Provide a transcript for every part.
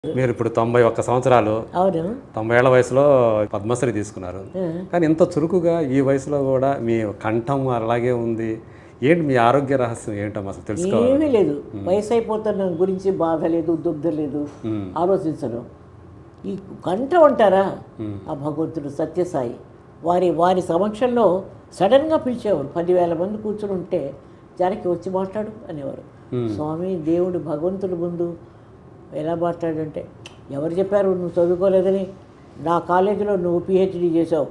మీరు ఇప్పుడు తొంభై ఒక్క సంవత్సరాలు అవును తొంభై ఏళ్ల వయసులో పద్మశ్రీ తీసుకున్నారు కానీ ఇంత చురుకుగా ఈ వయసులో కూడా మీ కంఠం అలాగే ఉంది ఏంటి మీ ఆరోగ్య రహస్యం ఏంటమ్మా అసలు తెలుసుకోవాలి ఏమీ లేదు వయసు అయిపోతున్న గురించి బాధ లేదు దుగ్ధ లేదు ఆలోచించడం ఈ గంట ఉంటారా ఆ భగవంతుడు సత్యసాయి వారి వారి సమక్షంలో సడన్గా పిలిచేవారు పదివేల మంది కూర్చుని ఉంటే జానకి వచ్చి మాట్లాడు అనేవారు స్వామి దేవుడు భగవంతుడు ముందు ఎలా మాట్లాడంటే ఎవరు చెప్పారు నువ్వు చదువుకోలేదని నా కాలేజీలో నువ్వు పిహెచ్డి చేసావు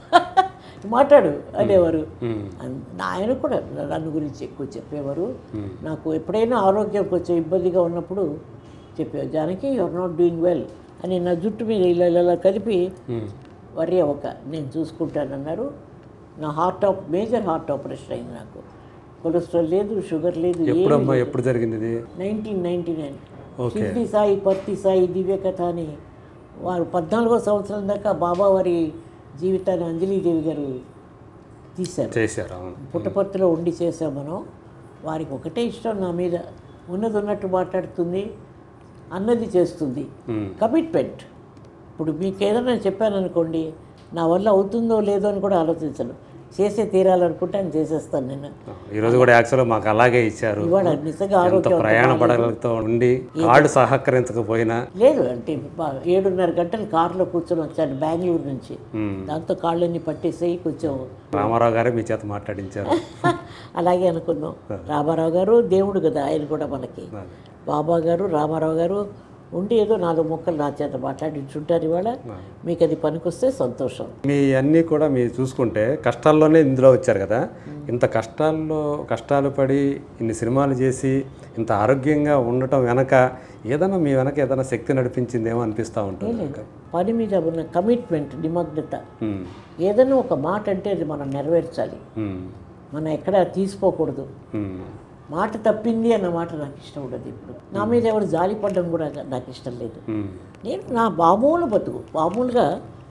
మాట్లాడు అనేవారు అన్- ఆయన కూడా నన్ను గురించి ఎక్కువ చెప్పేవారు నాకు ఎప్పుడైనా ఆరోగ్యం కొంచెం ఇబ్బందిగా ఉన్నప్పుడు చెప్పేవారు Janaki your not doing well అని నా జుట్టు మీద ఇలా ఇలా ఇలా కదిపి వరి ఒక నేను చూసుకుంటానన్నారు నా హార్ట్ ఆప్ మేజర్ హార్ట్ ఆపరేషన్ అయింది నాకు కొలెస్ట్రాల్ లేదు షుగర్ లేదు ఎప్పుడమ్మా ఎప్పుడు జరిగింది ఇది నైన్టీన్ నైన్టీ నైన్ ఓకే. సిద్ధి సాయి పర్తి సాయి దివ్యకథ అని వారు పద్నాలుగో సంవత్సరం దాకా బాబా వారి జీవితాన్ని అంజలీదేవి గారు తీశారు చేశారు అవును పుట్టపర్తిలో ఉండి చేసాం మనం వారికి ఒకటే ఇష్టం నా మీద ఉన్నది ఉన్నట్టు మాట్లాడుతుంది అన్నది చేస్తుంది మ్మ్. కమిట్మెంట్ ఇప్పుడు మీకు ఏదైనా చెప్పాను అనుకోండి నా వల్ల అవుతుందో లేదో అని కూడా ఆలోచించను చేసే తీరాలనుకుంటే అని చేసేస్తాను నేను ఈరోజు కూడా యాక్చువల్గా మాకు అలాగే ఇచ్చారు ఇవాళ నిజంగా ఎంత ఆరోగ్యం ప్రయాణ పడగలతో ఉండి కాళ్ళు సహకరించకపోయినా లేదు అంటే బా- ఏడున్నర గంటలు కారులో కూర్చొని వచ్చాను బెంగళూరు నుంచి మ్మ్. దాంతో కాళ్ళన్నీ పట్టేసేయి కొంచెం రామారావు గారే మీ చేత మాట్లాడించారు అలాగే అనుకున్నాం రామారావు గారు దేవుడు కదా ఆయన కూడా మనకి బాబా గారు రామారావు గారు ఉండి ఏదో నాలుగు మొక్కలు నా చేత మాట్లాడించుంటారు ఇవాళ మీకు అది పనికొస్తే సంతోషం మీ అన్నీ కూడా మీరు చూసుకుంటే కష్టాల్లోనే ఇందులో వచ్చారు కదా ఇంత కష్టాల్లో కష్టాలు పడి ఇన్ని సినిమాలు చేసి ఇంత ఆరోగ్యంగా ఉండటం వెనక ఏదైనా మీ వెనక ఏదైనా శక్తి నడిపించిందేమో అనిపిస్తూ ఉంటుంది పని మీద ఉన్న కమిట్మెంట్ నిమగ్నత ఉమ్, ఏదైనా ఒక మాట అంటే అది మనం నెరవేర్చాలి ఉమ్, మనం ఎక్కడ తీసుకోకూడదు ఉమ్, మాట తప్పింది అన్న మాట నాకు ఇష్టం ఉండదు ఇప్పుడు నా మీద ఎవరు జాలి పడడం కూడా నాకు ఇష్టం లేదు ఉమ్, నేను నా మామూలు బతుకు మామూలుగా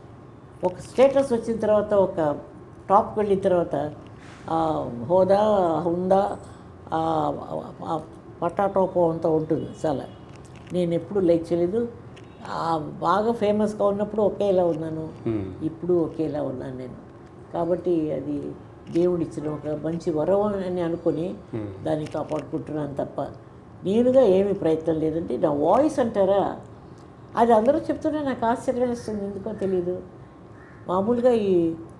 ఒక స్టేటస్ వచ్చిన తర్వాత ఒక టాప్కి వెళ్ళిన తర్వాత ఆ హోదా హుందా ఆ ఆ పటాటోపం అంతా ఉంటుంది చాలా నేను ఎప్పుడు లైక్ చేయలేదు ఆ బాగా ఫేమస్గా ఉన్నప్పుడు ఒకేలా ఉన్నాను ఉమ్. ఇప్పుడు ఒకేలా ఉన్నాను నేను కాబట్టి అది దేవుడు ఇచ్చిన ఒక మంచి వరం అని అనుకొని దాన్ని కాపాడుకుంటున్నాను తప్ప నేనుగా ఏమీ ప్రయత్నం లేదంటే నా వాయిస్ అంటారా అది అందరూ చెప్తుంటే నాకు ఆశ్చర్యం వేస్తుంది ఎందుకో తెలియదు మామూలుగా ఈ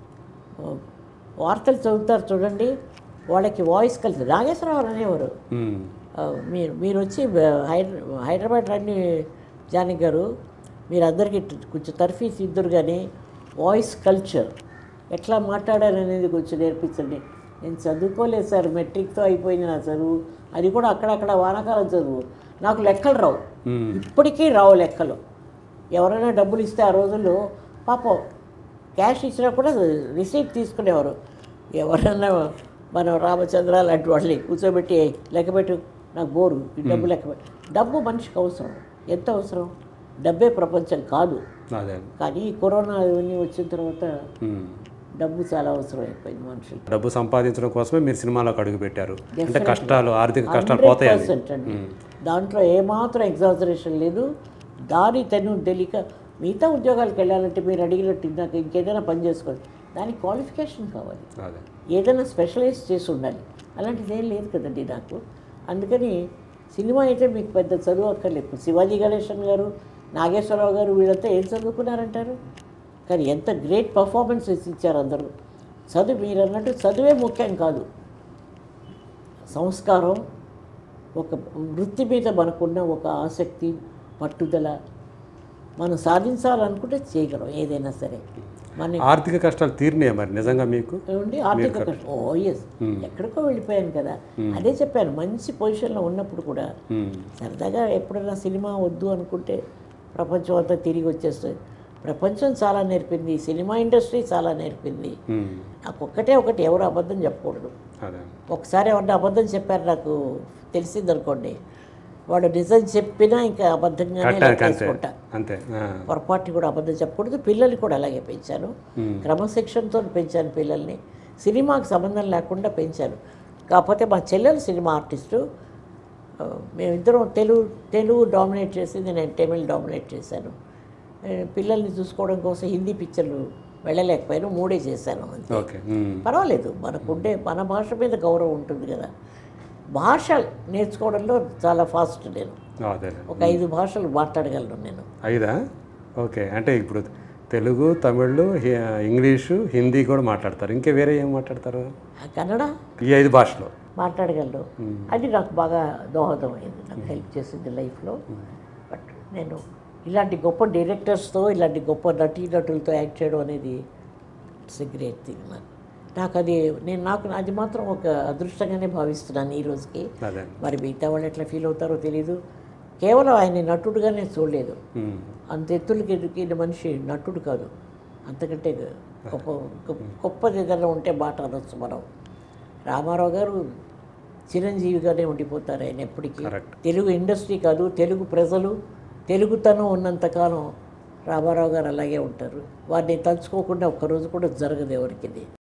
ఆ, వార్తలు చదువుతారు చూడండి వాళ్ళకి వాయిస్ కలిసి నాగేశ్వరరావు అనేవారు ఉమ్, ఆ, మీరు మీరు వచ్చి బ- హైదరా హైదరాబాద్ రండి జానకి గారు మీరు అందరికీ ట- కొంచెం తర్ఫీస్ ఇద్దరు కానీ వాయిస్ కల్చర్ ఎట్లా మాట్లాడారనేది కొంచెం నేర్పించండి నేను చదువుకోలేదు సార్ మెట్రిక్తో అయిపోయింది నా చదువు అది కూడా అక్కడక్కడ వానాకాలం చదువు నాకు లెక్కలు రావు ఉమ్, ఇప్పటికీ రావు లెక్కలు ఎవరైనా డబ్బులు ఇస్తే ఆ రోజుల్లో పాపం క్యాష్ ఇచ్చినా కూడా రిసీట్ తీసుకునేవారు ఎవరైనా మనం రామచంద్ర లాంటి వాళ్ళని కూర్చోబెట్టి లెక్కబెట్టు నాకు బోరు ఈ డబ్బు లెక్కబెట్టు డబ్బు మనిషికి అవసరం ఎంత అవసరం డబ్బే ప్రపంచం కాదు అదే కానీ ఈ కరోనా ఇవన్నీ వచ్చిన తర్వాత ఉమ్. డబ్బు చాలా అవసరం అయిపోయింది మనుషులు డబ్బు సంపాదించడం కోసమే మీరు సినిమాలోకి అడుగు పెట్టారు అంటే కష్టాలు ఆర్థిక కష్టాలు పోతాయని పర్సెంట్ అండి దాంట్లో ఏమాత్రం ఎగ్జాజరేషన్ లేదు దారి తెను తెలియక మిగతా ఉద్యోగాలకు వెళ్ళాలంటే మీరు అడిగినట్టు నాకు ఇంకేదైనా పని చేసుకోండి దానికి క్వాలిఫికేషన్ కావాలి అదే ఏదైనా స్పెషలైజ్ చేసి ఉండాలి అలాంటిది ఏం లేదు కదండి నాకు అందుకని సినిమా అయితే మీకు పెద్ద చదువు అక్కర్లేదు శివాజీ గణేశన్ గారు నాగేశ్వరరావు గారు వీళ్ళంతా ఏం చదువుకున్నారంటారు కానీ ఎంత గ్రేట్ పర్ఫార్మెన్సెస్ ఇచ్చారు అందరూ చదువు మీరు అన్నట్టు చదువే ముఖ్యం కాదు సంస్కారం ఒక వృత్తి మీద మనకున్న ఒక ఆసక్తి పట్టుదల మనం సాధించాలనుకుంటే చేయగలం ఏదైనా సరే మన ఆర్థిక కష్టాలు తీరినాయి మరి నిజంగా మీకు ఏమండి ఆర్థిక కష్టం ఓ ఎస్ ఎక్కడికో వెళ్ళిపోయాను కదా అదే చెప్పాను మంచి పొజిషన్లో ఉన్నప్పుడు కూడా ఉమ్, సరదాగా ఎప్పుడైనా సినిమా వద్దు అనుకుంటే ప్రపంచం అంతా తిరిగి వచ్చేస్తుంది ప్రపంచం చాలా నేర్పింది సినిమా ఇండస్ట్రీ చాలా నేర్పింది ఉమ్, నాకు ఒక్కటే ఒకటి ఎవరు అబద్ధం చెప్పకూడదు అదే ఒకసారి ఎవరిని అబద్ధం చెప్పారు నాకు తెలిసిందనుకోండి వాడు నిజం చెప్పినా ఇంకా అబద్ధంగానే కట్టానికి అంతే లెక్కేసుకుంటా అంతే ఆ, పొరపాటు కూడా అబద్ధం చెప్పకూడదు పిల్లల్ని కూడా అలాగే పెంచాను క్రమశిక్షణతో పెంచాను పిల్లల్ని సినిమాకి సంబంధం లేకుండా పెంచాను కాకపోతే మా చెల్లెలు సినిమా ఆర్టిస్టు ఆ, మేమిద్దరం తెలుగు తెలుగు డామినేట్ చేసింది నేను తమిళ్ డామినేట్ చేశాను ఏ, పిల్లల్ని చూసుకోవడం కోసం హిందీ పిక్చర్లు వెళ్ళలేకపోయాను మూడే చేశాను అంతే ఓకే మ్మ్. పర్వాలేదు మనకుండే మన భాష మీద గౌరవం ఉంటుంది కదా భాష నేర్చుకోవడంలో చాలా ఫాస్ట్ నేను అదే ఒక ఐదు భాషలు మాట్లాడగలను నేను ఐదా ఓకే అంటే ఇప్పుడు తెలుగు తమిళ్ హి- ఇంగ్లీషు హిందీ కూడా మాట్లాడతారు ఇంకా వేరే ఏం మాట్లాడతారు ఆ కన్నడ ఈ ఐదు భాషలో మాట్లాడగలను అది నాకు బాగా దోహదం అయింది నాకు హెల్ప్ చేసింది లైఫ్లో బట్ నేను ఇలాంటి గొప్ప డైరెక్టర్స్తో ఇలాంటి గొప్ప నటీనటులతో యాక్ట్ చేయడం అనేది ఇట్స్ ఎ గ్రేట్ థింగ్ నాకు నాకు అది నేను నాకు అది మాత్రం ఒక అదృష్టంగానే భావిస్తున్నాను ఈ రోజుకి అదే మరి మిగతా వాళ్ళు ఎట్లా ఫీల్ అవుతారో తెలియదు కేవలం ఆయన నటుడుగా నేను చూడలేదు మ్మ్. అంత ఎత్తులకి ఎదిగిన మనిషి నటుడు కాదు అంతకంటే గొప్ప గొప్ప- గొప్పది ఏదైనా ఉంటే మాట అనొచ్చు మనం రామారావు గారు చిరంజీవిగానే ఉండిపోతారు ఆయన ఎప్పటికీ Correct. తెలుగు ఇండస్ట్రీ కాదు తెలుగు ప్రజలు తెలుగుతనం ఉన్నంతకాలం రామారావు గారు అలాగే ఉంటారు వారిని తలుచుకోకుండా ఒక్కరోజు కూడా జరగదు ఎవరికి